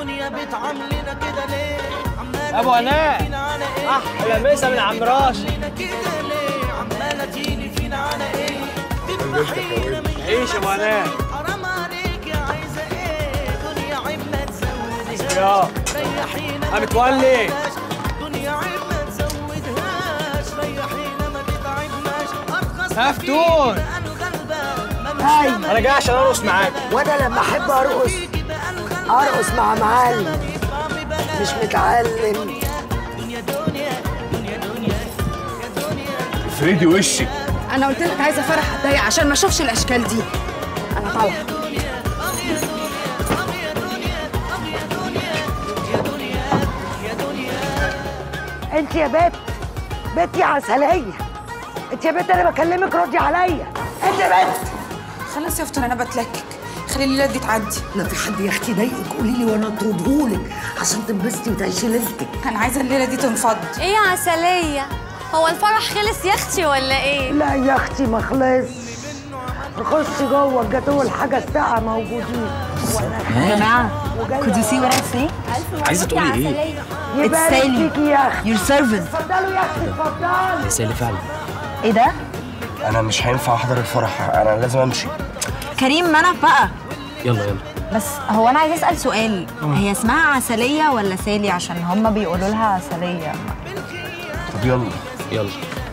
دنيا بتعاملنا كده ليه عمالة ابو هناء تيجي فينا على ايه احلى مسا من عم راشد عاملنا كده ليه عمالة تيجي فينا على ايه تذبحينا من غير عيش يا ابو هناء حرام عليك يا عايزة ايه دنيا عيب ما تزودهاش يا ريحينا يا ما متولي. تتعبناش. دنيا عيب ما تزودهاش ريحينا ما تتعبناش ارخص ما هفتون. فيكي بقى الغلبة هاي. ملوش انا جاي عشان ارقص معاك وانا لما احب ارقص ارقص مع معلم مش متعلم افردي وشك انا قلت لك عايزه فرح ضيق عشان ما اشوفش الاشكال دي انا طالعه انت يا بت بت يا عسليه انت يا بت انا بكلمك ردي عليا انت يا بت خلاص يا فتون انا بتلكك خلي الليله دي تعدي لا في حد يا اختي ضايقك قولي لي وانا اطردهولك عشان تنبسطي وتعيشي ليلتك انا عايزه الليله دي تنفض ايه يا عسلية هو الفرح خلص يا اختي ولا ايه لا يا اختي ما خلص خشي جوه الجاتوه الحاجه الساقعه موجودين يا جماعة could you see what I say? عايزه تقولي ايه يبارك Sally. فيكي يا اختي Your servant اتفضلوا يا اختي اتفضلوا سالي فعلا ايه ده؟ انا مش هينفع احضر الفرح انا لازم امشي كريم منى بقى يلا يلا بس هو انا عايزه اسال سؤال هي اسمها عسليه ولا سالي عشان هما بيقولوا لها عسليه طب يلا يلا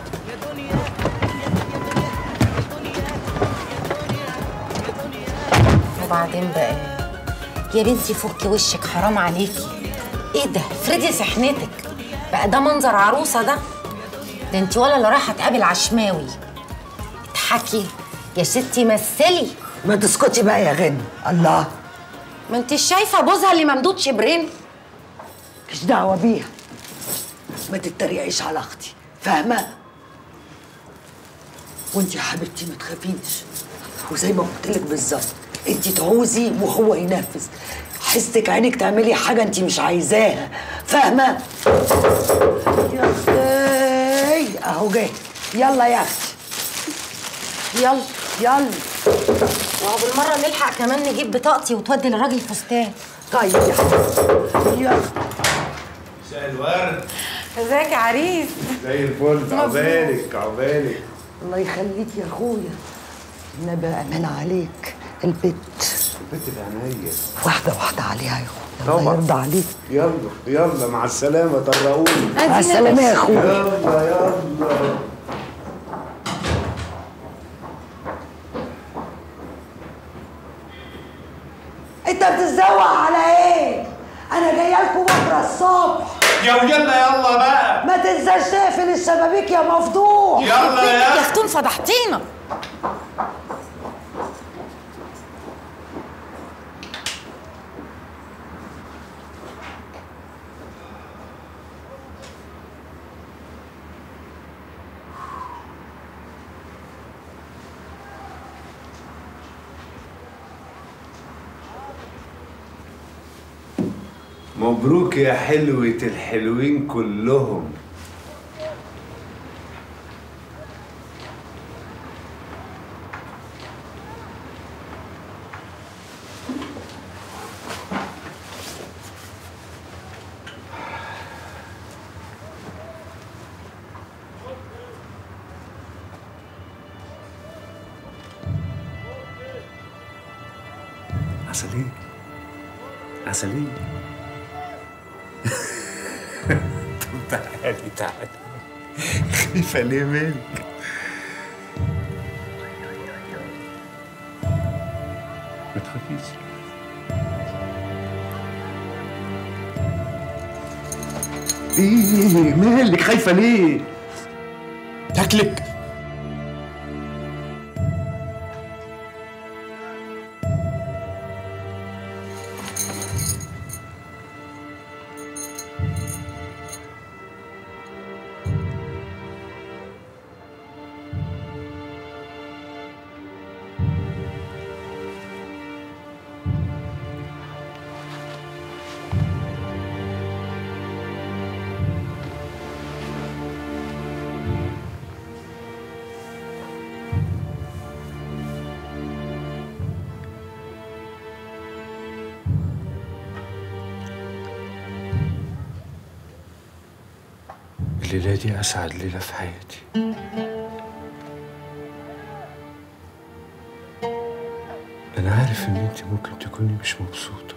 وبعدين بقى يا بنتي فكي وشك حرام عليكي ايه ده افردي سحنتك بقى ده منظر عروسه ده ده انت ولا اللي رايحه تقابل عشماوي اضحكي يا ستي مثلي ما تسكتي بقى يا غنى الله ما انت شايفه بوزها اللي ممدود شبرين مش دعوه بيها ما تتريقيش على اختي فاهمه وانت يا حبيبتي ما تخافيش وزي ما قلت لك بالظبط انت تعوزي وهو ينفذ حسك عينك تعملي حاجه انت مش عايزاها فاهمه يا اختي اهو جاي يلا يا اختي يلا يلا وهو بالمره نلحق كمان نجيب بطاقتي وتودي للراجل الفستان طيب يا حبيبتي يلا مساء الورد ازيك يا عريس زي الفل عقبالك عقبالك الله يخليك يا اخويا النبي امان عليك البت بنت بعينيا واحده واحده عليها يا اخويا الله طبعا. يرضى عليك يلا يلا مع السلامة طرقوني مع السلامه يا اخويا يلا يلا انت بتتزوق على ايه انا جايه لكم بكره الصبح يا ويلا يلا بقى ما تنساش تقفل الشبابيك يا مفضوح يلا يا يا ختون فضحتينا مبروك يا حلوة الحلوين كلهم عسلية عسلية طب تعالي تعالي خايفة ليه منك ما تخافيش ايه مالك خايفة ليه؟ تاكلك الليلة دي أسعد ليلة في حياتي أنا عارف إن أنت ممكن تكوني مش مبسوطة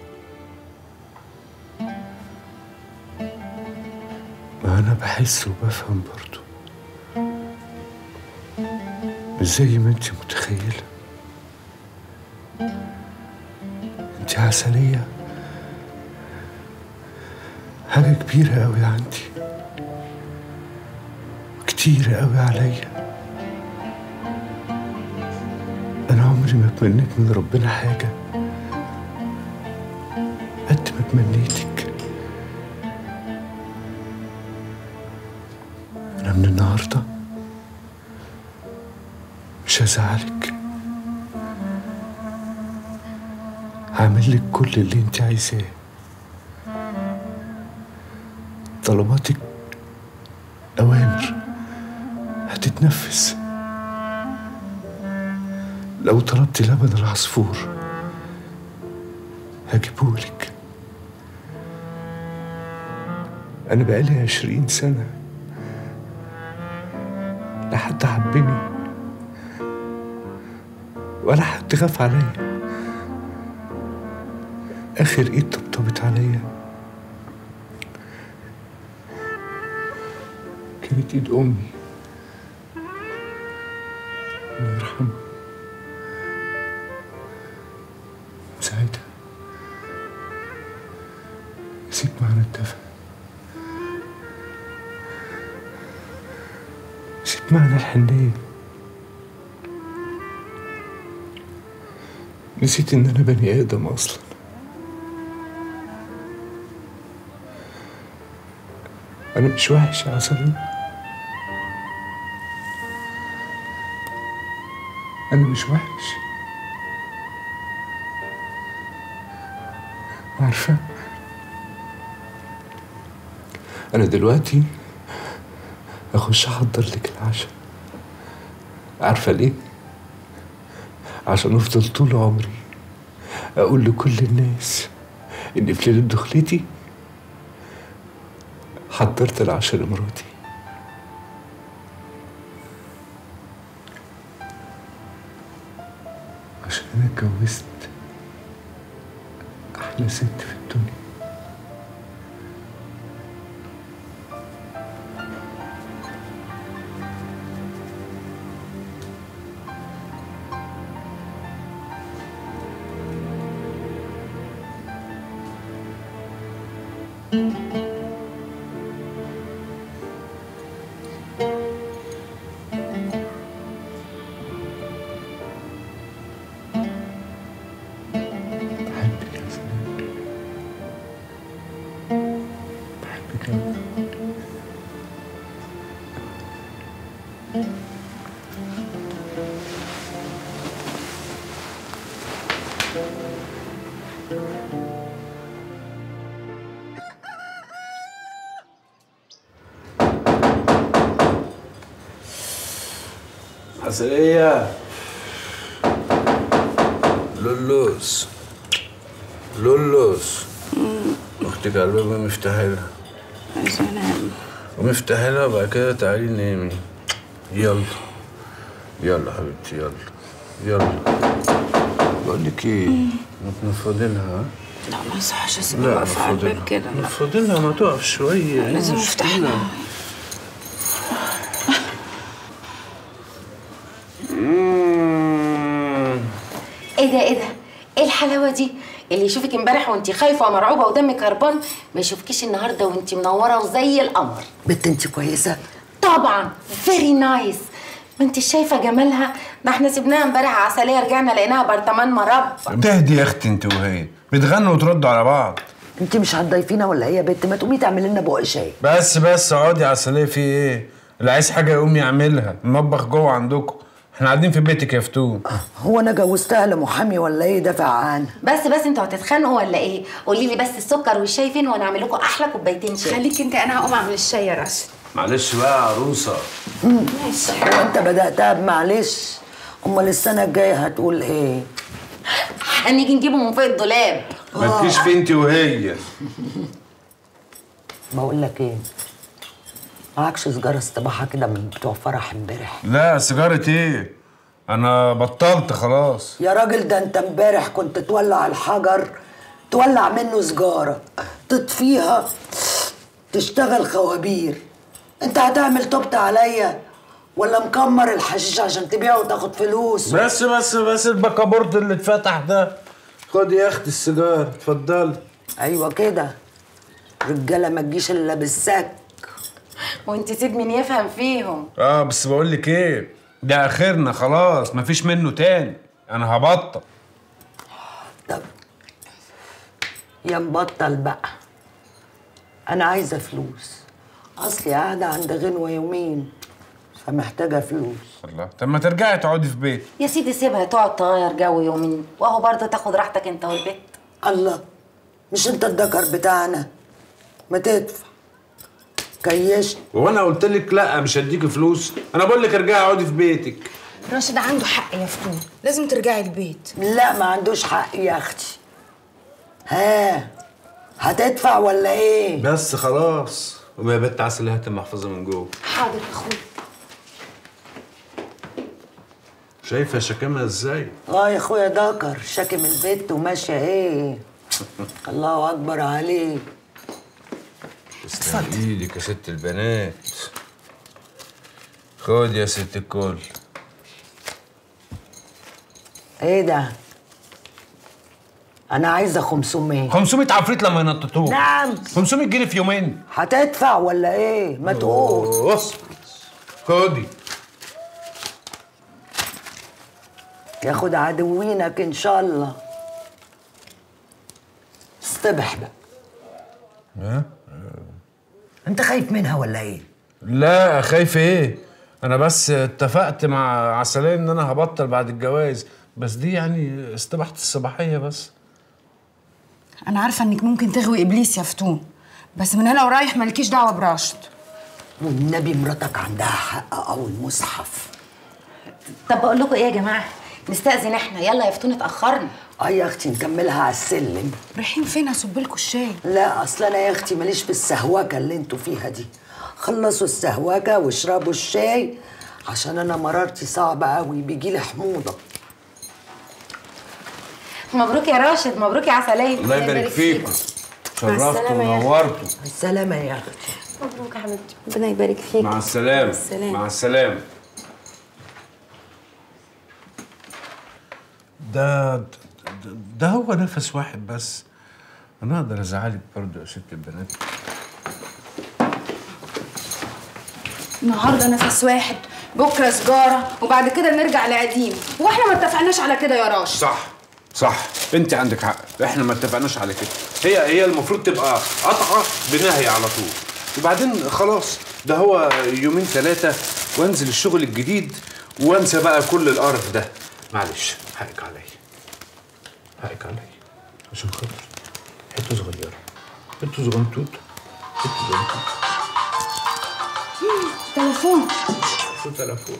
ما أنا بحس وبفهم برضو مش زي ما أنت متخيلة أنت عسلية حاجة كبيرة أوي عندي كتير أوي عليا أنا عمري ما تمنيت من ربنا حاجة قد ما تمنيتك أنا من النهاردة مش هزعلك هعمل لك كل اللي انت عايزاه طلباتك أوامر هتتنفذ لو طلبت لبن العصفور هجيبهولك أنا بقالي عشرين سنة لا حد حبني ولا حد خاف عليا آخر إيد طبطبت عليا كانت إيد أمي الله يرحمها ساعتها نسيت معنى الدفى نسيت معنى الحنية نسيت إن أنا بني آدم أصلا أنا مش وحش يا عسلية أنا مش وحش عارفة أنا دلوقتي أخش أحضر لك العشاء عارفة ليه؟ عشان أفضل طول عمري أقول لكل الناس إن في ليلة دخلتي حضرت العشاء لمراتي عشان أنا اتجوزت أحلى ست في الدنيا بحبك يا سلام بحبك أوي عسلية لولوس لولوس اختك على الباب مفتاحها لها عايزة انام ومفتاحها لها وبعد كده تعالي نامي يلا يلا حبيبتي يلا يلا بقول لك ايه ما تنفضلها ها؟ لا ما يصحش اسيبها لا واقفة على الباب نفضلها كده لا نفضلها ما تقف شوية إيه لازم المشكلة؟ افتح لها مم. ايه ده ايه ده ايه الحلاوه دي اللي يشوفك امبارح وانت خايفه ومرعوبه ودمك هربان ما يشوفكيش النهارده وانت منوره وزي القمر بنت انت كويسه طبعا فيري نايس ما انت شايفه جمالها ده احنا سيبناها امبارح عسليه رجعنا لقيناها برطمان مربى تهدي يا اختي انت وهي بتغنوا وتردوا على بعض انت مش هتضيفينا ولا هي يا بنت ما تقومي تعملي لنا بق شاي بس بس اقعدي عسلية في ايه اللي عايز حاجة يقوم يعملها المطبخ جوه عندكم احنا قاعدين في بيتك يا فتون هو انا جوزتها لمحامي ولا ايه دافع عنها بس بس انتوا هتتخانقوا ولا ايه قولي لي بس السكر والشاي فين وانا اعمل لكم احلى كوبايتين شاي خليك انت انا هقوم اعمل الشاي يا راشد معلش بقى يا عروسة ماشي هو انت بداتها بمعلش امال السنه الجايه هتقول ايه هنيجي نجيبه من فوق الدولاب ما تجيش في انت وهي بقول لك ايه معكش سجارة استباحة كده من بتوع فرح امبارح لا سيجارة ايه انا بطلت خلاص يا راجل ده انت امبارح كنت تولع الحجر تولع منه سجارة تطفيها تشتغل خوابير انت هتعمل توبت عليا ولا مكمر الحشيش عشان تبيعه وتاخد فلوس بس بس بس البكابورت اللي اتفتح ده خد يا اختي السيجاره اتفضلي ايوه كده رجاله ما تجيش الا بالسك وانت سيد مين يفهم فيهم اه بس بقول لك ايه ده اخرنا خلاص مفيش منه تاني انا هبطل طب يا مبطل بقى انا عايزه فلوس اصلي قاعده عند غنوه يومين فمحتاجه فلوس الله طب ما ترجعي تقعدي في بيت يا سيدي سيبها تقعد تغير جو يومين واهو برضه تاخد راحتك انت والبيت الله مش انت الدكر بتاعنا ما تدفع كيشت وانا قلت لك لا مش هديكي فلوس انا بقول لك ارجعي اقعدي في بيتك راشد عنده حق يا فتون لازم ترجعي البيت لا ما عندوش حق يا اختي ها هتدفع ولا ايه بس خلاص وما يا بنت عسل هات المحفظه من جوه حاضر يا اخويا شايفه شكامها ازاي اه يا اخويا دكر شاكم البيت وماشيه ايه الله اكبر عليك تسلم ايدك يا ست البنات خد يا ست الكل ايه ده انا عايزه 500 500 عفريت لما ينططوه نعم 500 جنيه في يومين هتدفع ولا ايه ما تقول بص خدي ياخد عدوينك ان شاء الله اصطبح بقى ها انت خايف منها ولا ايه لا خايف ايه انا بس اتفقت مع عسلية ان انا هبطل بعد الجواز بس دي يعني استباحة الصباحية بس انا عارفه انك ممكن تغوي ابليس يا فتون بس من هنا ورايح مالكيش دعوه براشد والنبي مراتك عندها حق او المصحف طب بقول لكم ايه يا جماعه نستأذن احنا يلا يا فتون اتأخرنا اه يا اختي نكملها على السلم رايحين فين هصب لكم الشاي لا اصل انا يا اختي ماليش في السهوكه اللي انتوا فيها دي خلصوا السهوكه واشربوا الشاي عشان انا مرارتي صعبه قوي بيجيلي حموضه مبروك يا راشد مبروك يا عسلية الله يبارك فيكم شرفتوا السلامة يا أخي. ونورتوا السلامه يا اختي مبروك يا حبيبتي ربنا يبارك فيك مع السلامة السلامة. مع السلامة ده ده, ده هو نفس واحد بس انا اقدر ازعلك برضه يا ست البنات النهارده نفس واحد بكره سجاره وبعد كده نرجع لقديم واحنا ما اتفقناش على كده يا راشد صح صح انت عندك حق احنا ما اتفقناش على كده هي هي المفروض تبقى قطعه بنهي على طول وبعدين خلاص ده هو يومين ثلاثه وانزل الشغل الجديد وانسى بقى كل القرف ده معلش حقك عليا حقك عليا عشان خاطر حته صغيره حته صغنطوط حته صغنطوط تليفون حته تليفون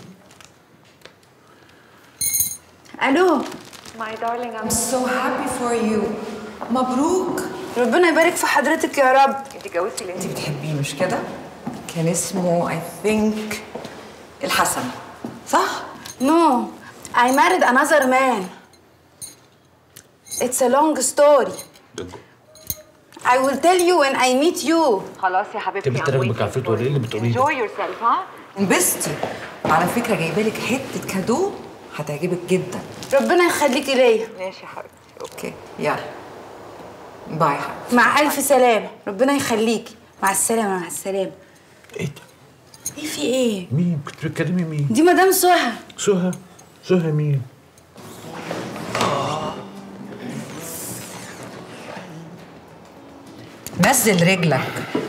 الو My darling, I'm so happy for you. مبروك. ربنا يبارك في حضرتك يا رب انت اتجوزتي اللي انت بتحبيه مش كده؟ كان اسمه I think الحسن. صح؟ No, I married another man. It's a long story. I will tell you when I meet you. خلاص يا حبيبتي تبي تراكبك عفريت ولا ايه اللي بتقوليه ده؟ Enjoy yourself ها؟ انبسطي. على فكرة جايبه لك حتة كادو هتعجبك جدا. ربنا يخليكي ليا ماشي يا حبيبتي. اوكي يلا. باي حبيبتي. مع ألف سلامة ربنا يخليكي مع السلامة مع السلامة ايه ده؟ ايه في ايه؟ مين كنت بتكلمي مين؟ دي مدام سهى سهى سهى مين؟ نزل رجلك.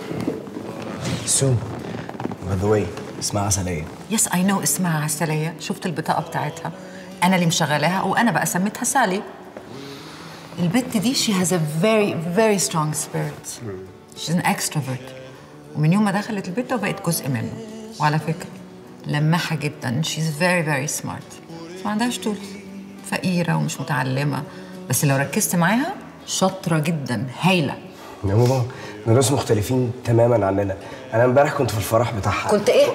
سو باي ذا واي اسمها عسلية يس اي نو اسمها عسلية شفت البطاقة بتاعتها أنا اللي مشغلاها وأنا بقى سميتها سالي البت دي she has a very very strong spirit she's an extrovert ومن يوم ما دخلت البيت وبقت جزء منه وعلى فكرة لماحة جدا she's very very smart ما عندهاش طول فقيرة ومش متعلمة بس لو ركزت معاها شاطرة جدا هايلة يا بابا دول ناس مختلفين تماما عننا انا امبارح كنت في الفرح بتاعها كنت ايه؟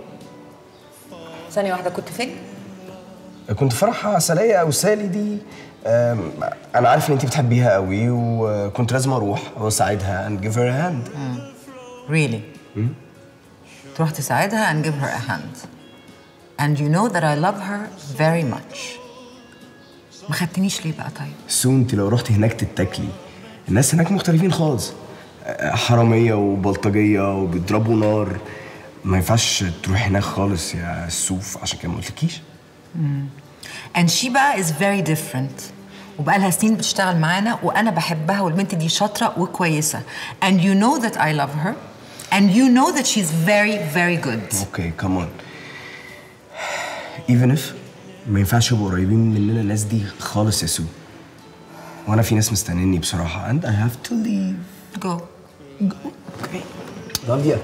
ثانية واحدة كنت فين؟ كنت في فرح عسلية او سالي دي أم، انا عارف ان انت بتحبيها قوي وكنت لازم اروح واساعدها and give her a hand Really? تروح تساعدها and give her a hand. And you know that I love her very much. ما خدتنيش ليه بقى طيب؟ سو انت لو رحتي هناك تتاكلي الناس هناك مختلفين خالص أه، حرامية وبلطجية وبيضربوا نار ما ينفعش تروحي هناك خالص يا سوف عشان كده ما قلتلكيش And she بقى is very different. وبقى لها سنين بتشتغل معانا وانا بحبها والبنت دي شاطره وكويسه. And you know that I love her. And you know that she's very very good. اوكي كمان even if ما ينفعش يبقوا قريبين مننا الناس دي خالص يا سو وانا في ناس مستنيني بصراحه and I have to leave Go. رابيا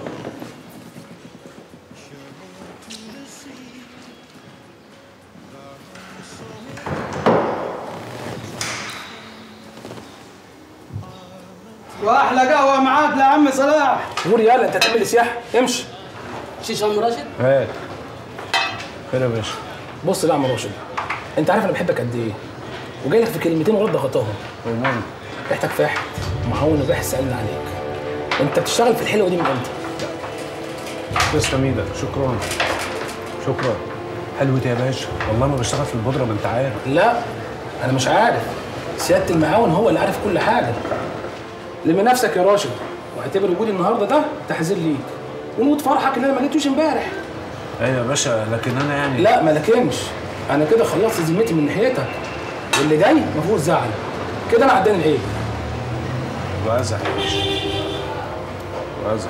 واحلى قهوه معاك يا عم صلاح قول يلا انت تعمل سياحه امشي شيشه ام راشد هات خير يا باشا بص بقى يا عم راشد انت عارف انا بحبك قد ايه وجاي لك في كلمتين ورد ضغطاهم ومال ريحتك فاحت ومعون الريح سالنا عليك انت بتشتغل في الحلوه دي من امتى؟ تسلم ايدك شكرا شكرا حلوتي يا باشا والله ما بشتغل في البودره ما انت عارف لا انا مش عارف سياده المعاون هو اللي عارف كل حاجه لم نفسك يا راشد واعتبر وجودي النهارده ده تحذير ليك ونموت فرحك اللي انا ما جيتوش امبارح ايوه يا باشا لكن انا يعني لا ما لكنش انا كده خلصت ذمتي من ناحيتك واللي جاي ما فيهوش زعل كده انا عداني العيب وازح يا باشا وازح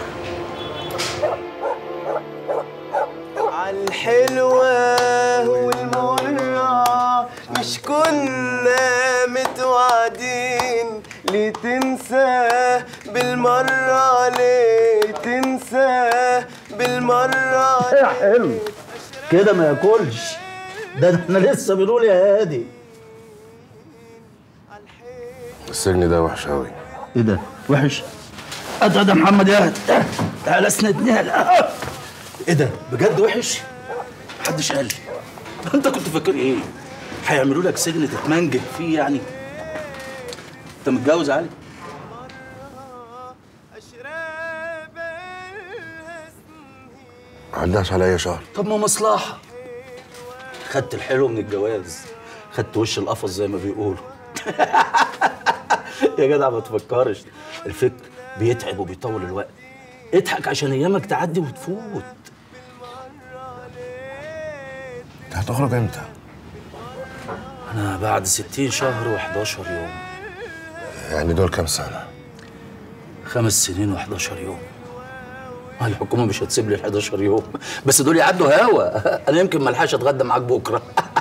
عالحلوة والمرة مش كنا متوعدين ليه تنسى بالمرة ليه تنسى بالمرة يا حلو كده ما ياكلش ده احنا لسه بنقول يا هادي السجن ده وحش قوي ايه ده وحش ادعى ده محمد يا هادي تعالى اسندني هلا. ايه ده بجد وحش محدش قال لي انت كنت فاكر ايه هيعملوا لك سجن تتمنجد فيه يعني انت متجوز علي ما عداش عليا شهر طب ما مصلحة خدت الحلو من الجواز خدت وش القفص زي ما بيقولوا يا جدع ما تفكرش الفكر بيتعب وبيطول الوقت اضحك عشان ايامك تعدي وتفوت انت هتخرج امتى؟ انا بعد 60 شهر و11 يوم يعني دول كام سنه؟ خمس سنين و11 يوم آه، الحكومة مش هتسيب لي ال 11 يوم بس دول يعدوا هوا انا يمكن ملحقش اتغدى معاك بكره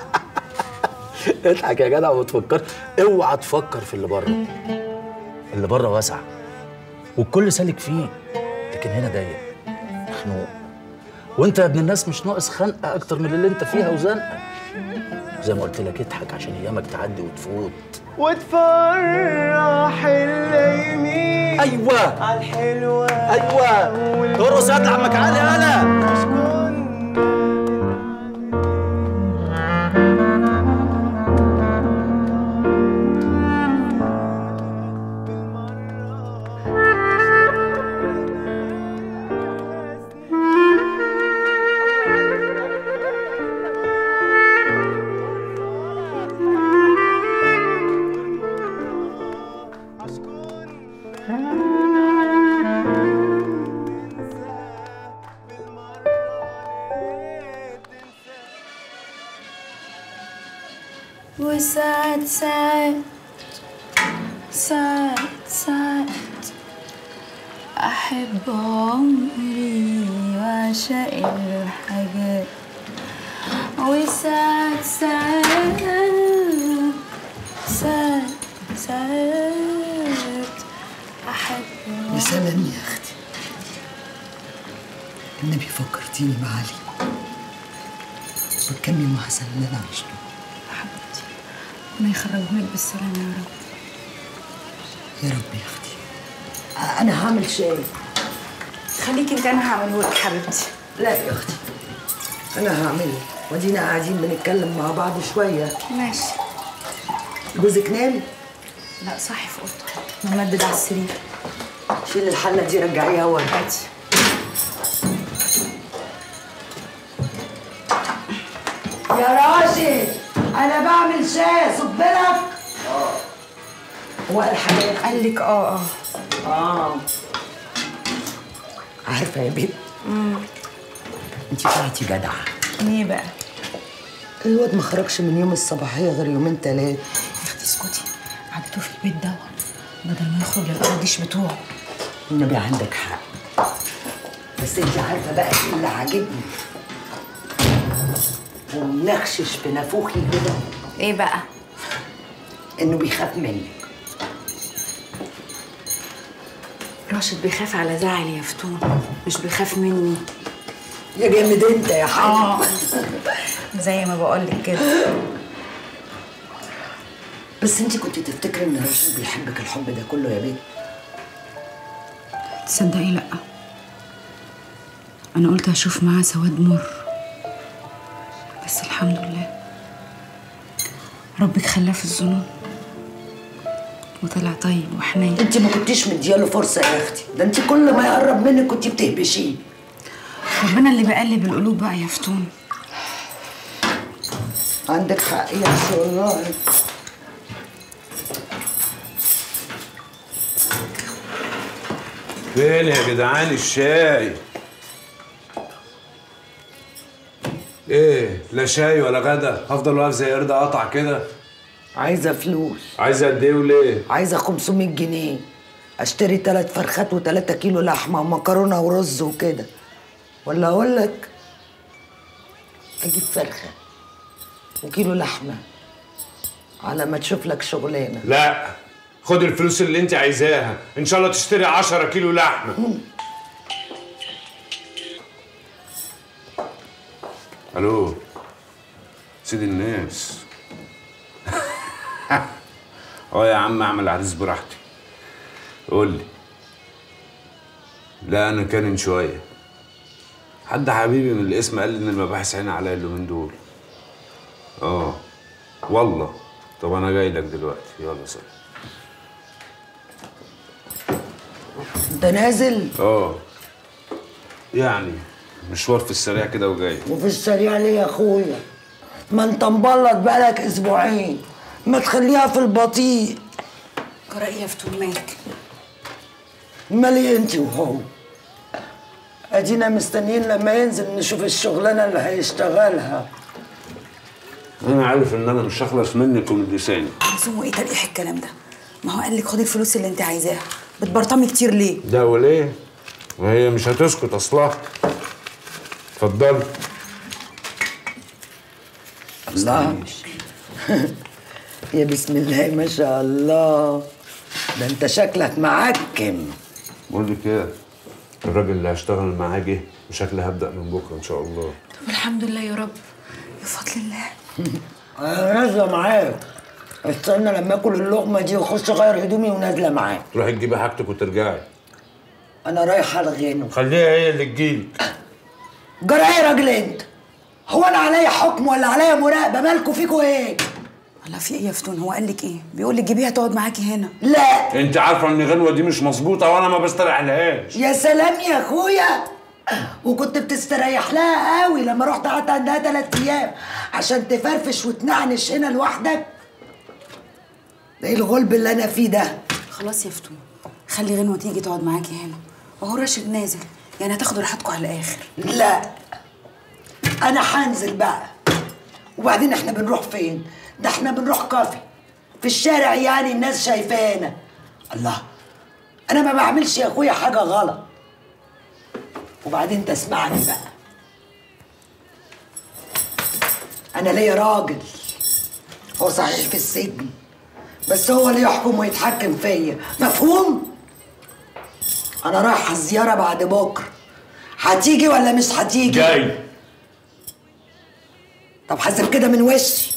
اضحك يا جدع وما تفكر اوعى تفكر في اللي بره اللي بره واسع والكل سالك فيه لكن هنا ضيق مخنوق وانت يا ابن الناس مش ناقص خنقه اكتر من اللي انت فيها وزنقه زي ما قلت لك اضحك عشان ايامك تعدي وتفوت وتفرح الليمين ايوه عالحلوة ايوه ارقص يا عمك علي انا مش كنا وساعات ساعات ساعات ساعات أحب عمري وأعشق الحاجات وساعات ساعات ساعات ساعات أحب يا سلام يا اختي النبي فكرتيني بعلي وكم يوم حسن اللي انا عشته ربنا يخرجهولك بالسلامة يا رب يا رب يا اختي انا هعمل شاي خليكي انت انا هعمله لك حبيبتي لا يا اختي انا هعمله ودينا قاعدين بنتكلم مع بعض شويه ماشي جوزك نام لا صاحي في اوضته ممدد على السرير شيل الحله دي رجعيها ورا يا راشد انا بعمل شاي صب لك هو قال حاجه قال لك اه اه اه عارفه يا بنت انت طلعتي جدعه ليه بقى الواد ما خرجش من يوم الصباحيه غير يومين تلاتة يا اختي اسكتي قعدته في البيت دوت بدل ما يخرج للقراديش بتوعه النبي عندك حق بس انت عارفه بقى ايه اللي عاجبني ومنخشش في نافوخي كده ايه بقى انه بيخاف منك راشد بيخاف على زعلي يا فتون مش بيخاف مني يا جامد انت يا حاج اه زي ما بقول لك كده بس انت كنت تفتكري ان راشد بيحبك الحب ده كله يا بنت تصدقي لا انا قلت هشوف معاه سواد مر بس الحمد لله ربك خلاه في الظنون وطلع طيب وحنين انت ما كنتيش مدياله فرصه يا اختي ده انت كل ما يقرب منك كنت بتهبشيه ربنا اللي بقلب القلوب بقى يا فتون عندك حق يا اختي والله فين يا جدعان الشاي ايه لا شاي ولا غدا هفضل واقف زي قرد قطع كده عايزه فلوس عايز قد ايه وليه عايزه 500 جنيه اشتري ثلاث فرخات وثلاثة كيلو لحمه ومكرونه ورز وكده ولا اقول لك اجيب فرخه وكيلو لحمه على ما تشوف لك شغلانه لا خد الفلوس اللي انت عايزاها ان شاء الله تشتري 10 كيلو لحمه الو سيد الناس اه يا عم اعمل عريس براحتي قول لي لا انا كان شويه حد حبيبي من الاسم قال لي ان المباحث عيني عليا اليومين دول اه والله طب انا جاي لك دلوقتي يلا سلام انت نازل اه يعني مشوار في السريع كده وجاي وفي السريع ليه يا اخويا ما انت مبلط بقالك اسبوعين ما تخليها في البطيء قرأي يا فتون مالك مالي انت وهو ادينا مستنيين لما ينزل نشوف الشغلانه اللي هيشتغلها انا عارف ان انا مش هخلص منك ومن لساني لزومه ايه تلقيح الكلام ده ما هو قال لك خدي الفلوس اللي انت عايزاها بتبرطمي كتير ليه ده وليه وهي مش هتسكت اصلها اتفضلي الله يا بسم الله ما شاء الله ده انت شكلك معكم بقول لك ايه الراجل اللي هشتغل معاه جه وشكلي هبدا من بكره ان شاء الله طب الحمد لله يا رب بفضل الله انا نازله معاك استنى لما اكل اللقمه دي واخش اغير هدومي ونازله معاك تروحي تجيبي حاجتك وترجعي انا رايحه الغنى خليها هي اللي تجيلك جرى ايه يا راجل انت هو انا عليا حكم ولا عليا مراقبه مالكوا فيكوا ايه الله في ايه يا فتون هو قال لك ايه بيقول لك جيبيها تقعد معاكي هنا لا انت عارفه ان غنوه دي مش مظبوطه وانا ما بستريح لهاش يا سلام يا اخويا وكنت بتستريح لها قوي لما رحت قعدت عندها ثلاث ايام عشان تفرفش وتنعنش هنا لوحدك ده ايه الغلب اللي انا فيه ده خلاص يا فتون خلي غنوه تيجي تقعد معاكي هنا وهو راشد نازل يعني هتاخدوا راحتكم على الاخر لا انا هنزل بقى وبعدين احنا بنروح فين ده احنا بنروح كافي في الشارع يعني الناس شايفانا الله انا ما بعملش يا اخويا حاجه غلط وبعدين تسمعني بقى انا ليا راجل هو صحيح في السجن بس هو اللي يحكم ويتحكم فيا مفهوم انا رايحه الزياره بعد بكره هتيجي ولا مش هتيجي جاي طب حاسب كده من وشي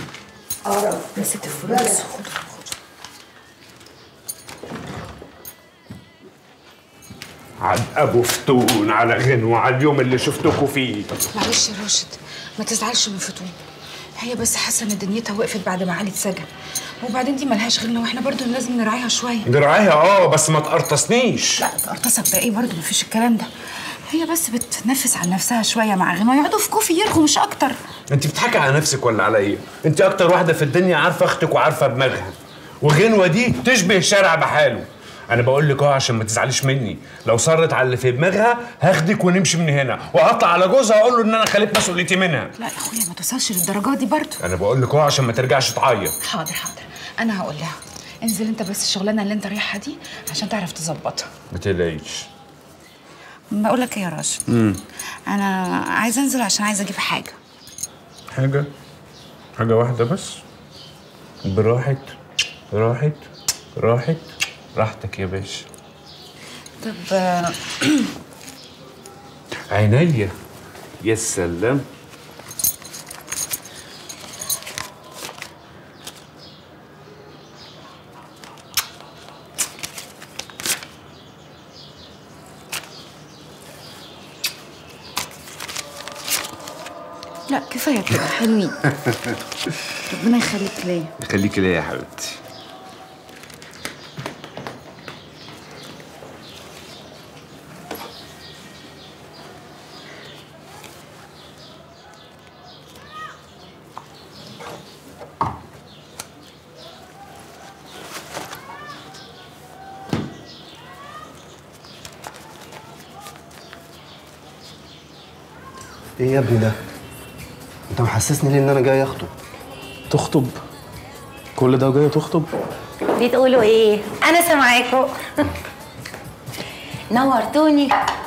قرف مسكت الفلوس بس. خد عد ابو فتون على غنوة على اليوم اللي شفتكوا فيه معلش يا راشد ما تزعلش من فتون هي بس حاسه ان دنيتها وقفت بعد ما علي اتسجن وبعدين دي ملهاش غيرنا واحنا برضو لازم نراعيها شويه دراعيها اه بس ما تقرطسنيش لا تقرطسك ده ايه برضو مفيش الكلام ده هي بس بتنفس عن نفسها شويه مع غنوه يقعدوا في كوفي يرغوا مش اكتر انت بتضحكي على نفسك ولا عليا انت اكتر واحده في الدنيا عارفه اختك وعارفه دماغها وغنوه دي تشبه شارع بحاله انا بقول لك اهو عشان ما تزعليش مني لو صرت على اللي في دماغها هاخدك ونمشي من هنا وهطلع على جوزها اقول له ان انا خليت مسؤوليتي منها لا يا اخويا ما توصلش للدرجه دي برضو انا بقول لك اهو عشان ما ترجعش تعيط حاضر حاضر انا هقول لها انزل انت بس الشغلانه اللي انت رايحها دي عشان تعرف تظبطها ما تقلقيش بقول لك ايه يا راشد امم انا عايزه انزل عشان عايزه اجيب حاجه حاجه حاجه واحده بس براحه راحت راحت راحتك يا باشا طب آه، عينيا يا سلام لا كفايه كده حلوين ربنا يخليك ليا خليكي ليا يا حبيبتي ايه يا ابني ده؟ انت محسسني ليه ان انا جاي اخطب؟ تخطب كل ده وجاي تخطب بتقولوا ايه انا سامعاكم نورتوني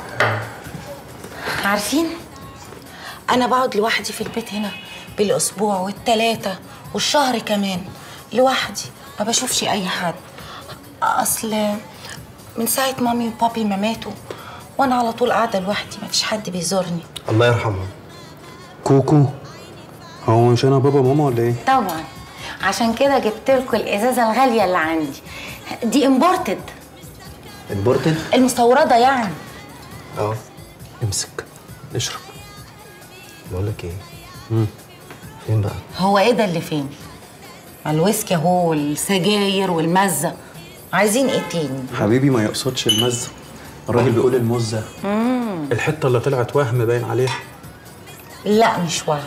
عارفين انا بقعد لوحدي في البيت هنا بالاسبوع والتلاتة والشهر كمان لوحدي ما بشوفش اي حد اصل من ساعه مامي وبابي ما ماتوا وانا على طول قاعده لوحدي ما فيش حد بيزورني الله يرحمها كوكو هو مش انا بابا وماما ولا ايه؟ طبعا عشان كده جبت لكم الازازه الغاليه اللي عندي دي امبورتد اتبرتد؟ المستورده يعني اه امسك اشرب بقول لك ايه؟ امم فين بقى؟ هو ايه ده اللي فين ما الويسكي اهو والسجاير والمزه عايزين ايه تاني حبيبي ما يقصدش المزة الراجل بيقول المزة مم. الحتة اللي طلعت وهم باين عليها لا مش وهم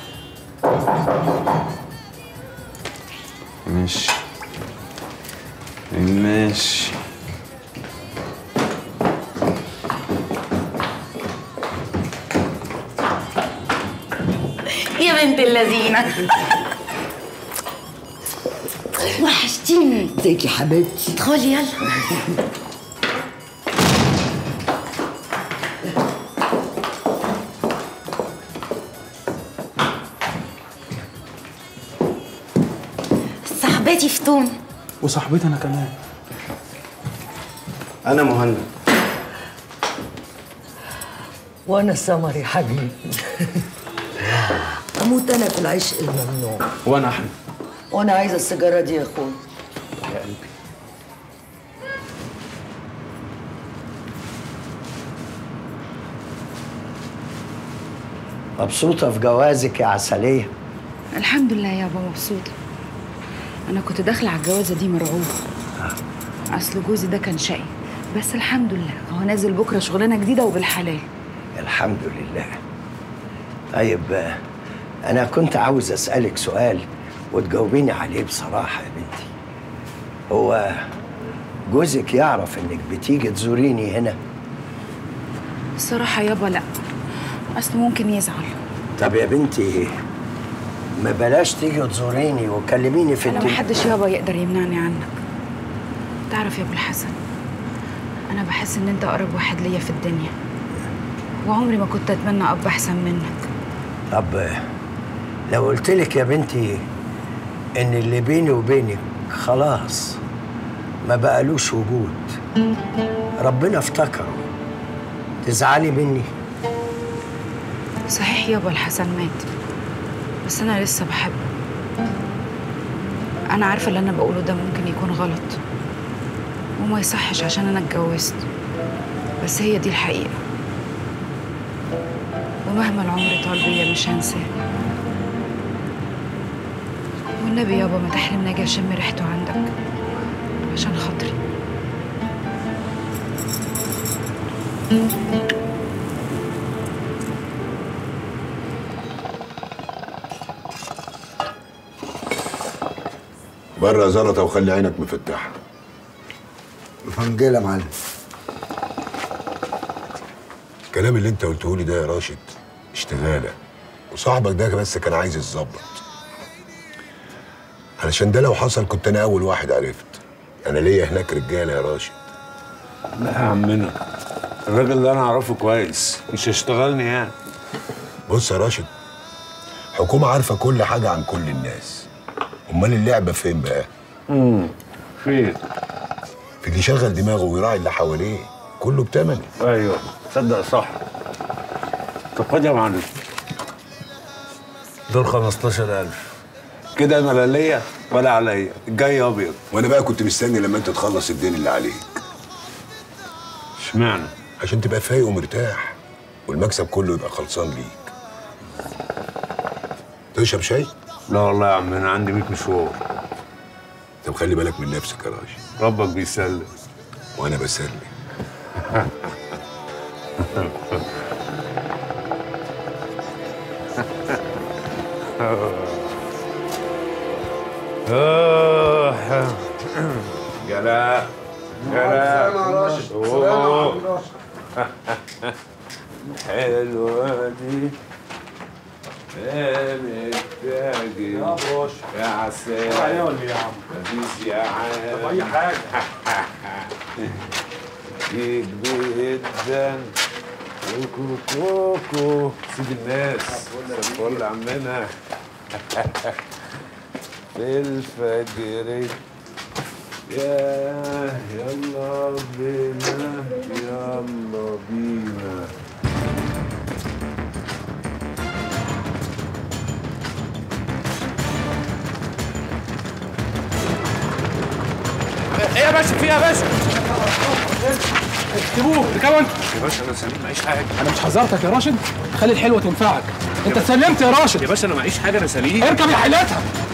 ماشي ماشي يا بنت اللذينه وحشتيني ازيك يا حبيبتي ادخلي يلا صاحبتي فتون وصاحبتي انا كمان انا مهند وانا سمر يا حبيبي اموت انا في العشق الممنوع وانا احمد وانا عايزه السيجاره دي يا اخويا يا قلبي مبسوطة في جوازك يا عسلية الحمد لله يابا مبسوطه انا كنت داخله على الجوازه دي مرعوبه اصل جوزي ده كان شقي بس الحمد لله هو نازل بكره شغلانه جديده وبالحلال الحمد لله طيب آه، أنا كنت عاوز أسألك سؤال وتجاوبيني عليه بصراحة يا بنتي هو جوزك يعرف إنك بتيجي تزوريني هنا الصراحه يابا لا اصل ممكن يزعل طب يا بنتي ما بلاش تيجي تزوريني وكلميني في انا التليفون محدش يابا يقدر يمنعني عنك تعرف يا ابو الحسن انا بحس ان انت اقرب واحد ليا في الدنيا وعمري ما كنت اتمنى اب احسن منك طب آه، لو قلت لك يا بنتي إن اللي بيني وبينك خلاص ما بقالوش وجود ربنا افتكره تزعلي مني صحيح يابا الحسن مات بس انا لسه بحبه انا عارفه اللي انا بقوله ده ممكن يكون غلط وما يصحش عشان انا اتجوزت بس هي دي الحقيقة ومهما العمر طال بيا مش هنساه والنبي يابا ما تحرمنا اجي اشم ريحته عندك عشان خاطري بره زلطه وخلي عينك مفتحه فنجيلة يا معلم الكلام اللي انت قلته لي ده يا راشد اشتغاله وصاحبك ده بس كان عايز يتظبط علشان ده لو حصل كنت انا اول واحد عرفت انا ليا هناك رجاله يا راشد لا يا عمنا الراجل ده انا اعرفه كويس مش هيشتغلني يعني بص يا راشد حكومة عارفة كل حاجة عن كل الناس أمال اللعبة فين بقى؟ امم فين؟ في اللي يشغل دماغه ويراعي اللي حواليه كله بتمنه ايوه تصدق صح طب خد يا معلم دول 15000 كده انا لا ليا ولا عليا الجاي ابيض وأنا بقى كنت مستني لما أنت تخلص الدين اللي عليك اشمعنى؟ عشان تبقى فايق ومرتاح والمكسب كله يبقى خلصان ليك تشرب شاي؟ لا والله يا عم انا عندي 100 مشوار طب خلي بالك من نفسك يا راشد ربك بيسلم وأنا بسلم آه. جلاء جلاء أوه. حلوة دي محتاج يا بوش. يا عسل عليه ولا إيه يا عم؟ مفيش يا عم طب أي حاجة. جيت جدا كوكو كوكو سيب الناس فل عمنا في الفجر يا يلا بينا يلا بينا ايه يا باشا في ايه يا باشا؟ اكتبوه ركبوا انت يا باشا انا سليم معيش حاجه انا مش حذرتك يا راشد خلي الحلوه تنفعك انت سلمت يا راشد يا باشا انا معيش حاجه انا سليم اركب يا حيلتها